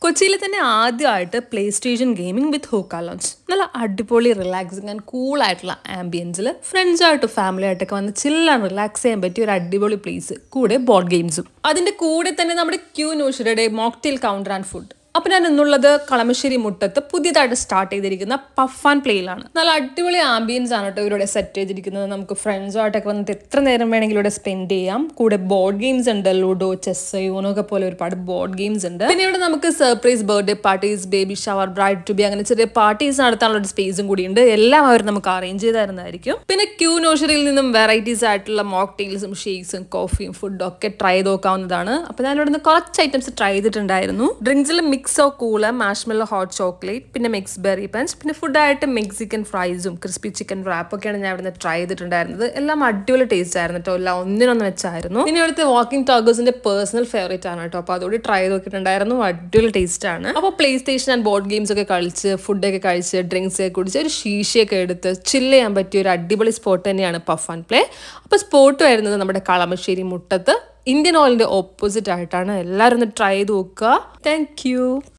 കൊച്ചിയിൽ തന്നെ ആദ്യമായിട്ട് PlayStation gaming with hookah lounge നല്ല അടിപൊളി റിലാക്സിങ് ആൻഡ് കൂൾ ആയിട്ടുള്ള ആംബിയൻസിൽ ഫ്രണ്ട്സായിട്ട് ഫാമിലി ആയിട്ടൊക്കെ വന്ന് ചില്ലാണ് റിലാക്സ് ചെയ്യാൻ പറ്റിയ ഒരു അടിപൊളി പ്ലേസ് കൂടെ ബോർഡ് ഗെയിംസും അതിന്റെ കൂടെ തന്നെ നമ്മുടെ ക്യൂ നോഷയുടെ മോക്ടെയിൽ കൗണ്ടർ ആൻഡ് ഫുഡ് അപ്പൊ ഞാൻ ഇന്നുള്ളത് കളമശ്ശേരി മുട്ടത്ത് പുതിയതായിട്ട് സ്റ്റാർട്ട് ചെയ്തിരിക്കുന്ന പഫ് ആൻഡ് പ്ലേയിലാണ് നല്ല അടിപൊളി ആംബിയൻസ് ആണ് കേട്ടോ ഇവരുടെ സെറ്റ് ചെയ്തിരിക്കുന്നത് നമുക്ക് ഫ്രണ്ട്സുമായിട്ടൊക്കെ വന്നിട്ട് എത്ര നേരം വേണമെങ്കിലും ഇവിടെ സ്പെൻഡ് ചെയ്യാം കൂടെ ബോർഡ് ഗെയിംസ് ഉണ്ട് ലുഡോ ചെസ് യൂണോ ഒക്കെ പോലെ ഒരുപാട് ബോർഡ് ഗെയിംസ് ഉണ്ട് പിന്നെ ഇവിടെ നമുക്ക് surprise birthday parties baby shower bride to be അങ്ങനെ ചെറിയ പാർട്ടീസ് നടത്താനുള്ള ഒരു സ്പേസും കൂടി ഉണ്ട് എല്ലാം അവർ നമുക്ക് അറേഞ്ച് ചെയ്ത് തരുന്നതായിരിക്കും പിന്നെ ക്യൂ നോഷറിയിൽ നിന്നും വെറൈറ്റീസ് ആയിട്ടുള്ള മോക്ടെയിൽസും ഷേക്സും കോഫിയും ഫുഡും ഒക്കെ ട്രൈ ചെയ്ത് നോക്കാവുന്നതാണ് അപ്പോൾ ഞാൻ ഇവിടെ നിന്ന് കുറച്ച് ഐറ്റംസ് ട്രൈ ചെയ്തിട്ടുണ്ടായിരുന്നു ഡ്രിങ്ക്സിൽ mix of cola marshmallow hot chocolate പിന്നെ മിക്സ് ബെറി പഞ്ച് പിന്നെ ഫുഡായിട്ട് മെക്സിക്കൻ ഫ്രൈസും ക്രിസ്പി ചിക്കൻ റാപ്പൊക്കെയാണ് ഞാൻ ഇവിടുന്ന് ട്രൈ ചെയ്തിട്ടുണ്ടായിരുന്നത് എല്ലാം അടിപൊളി ടേസ്റ്റ് ആയിരുന്നു കേട്ടോ എല്ലാം ഒന്നിനൊന്ന് വെച്ചായിരുന്നു പിന്നെ ഇവിടുത്തെ വാക്കിംഗ് ടോഗേഴ്സിന്റെ പേഴ്സണൽ ഫേവറേറ്റ് ആണ് കേട്ടോ അപ്പോൾ അതുകൂടി ട്രൈ ചെയ്ത് നോക്കിയിട്ടുണ്ടായിരുന്നു അടിപൊളി ടേസ്റ്റ് ആണ് അപ്പോൾ PlayStation and board games ഒക്കെ കളിച്ച് ഫുഡൊക്കെ കഴിച്ച് ഡ്രിങ്ക്സ് ഒക്കെ കുടിച്ച് ഒരു ശീശയൊക്കെ എടുത്ത് ചില്ല് ചെയ്യാൻ പറ്റിയ ഒരു അടിപൊളി സ്പോട്ട് തന്നെയാണ് പഫ് ആൻഡ് പ്ലേ അപ്പോൾ സ്പോട്ട് വരുന്നത് നമ്മുടെ കളമശ്ശേരി മുട്ടത്ത് ഇന്ത്യൻ ഓയിലിന്റെ ഓപ്പോസിറ്റ് ആയിട്ടാണ് എല്ലാവരും ഒന്ന് ട്രൈ ചെയ്ത് നോക്കുക താങ്ക്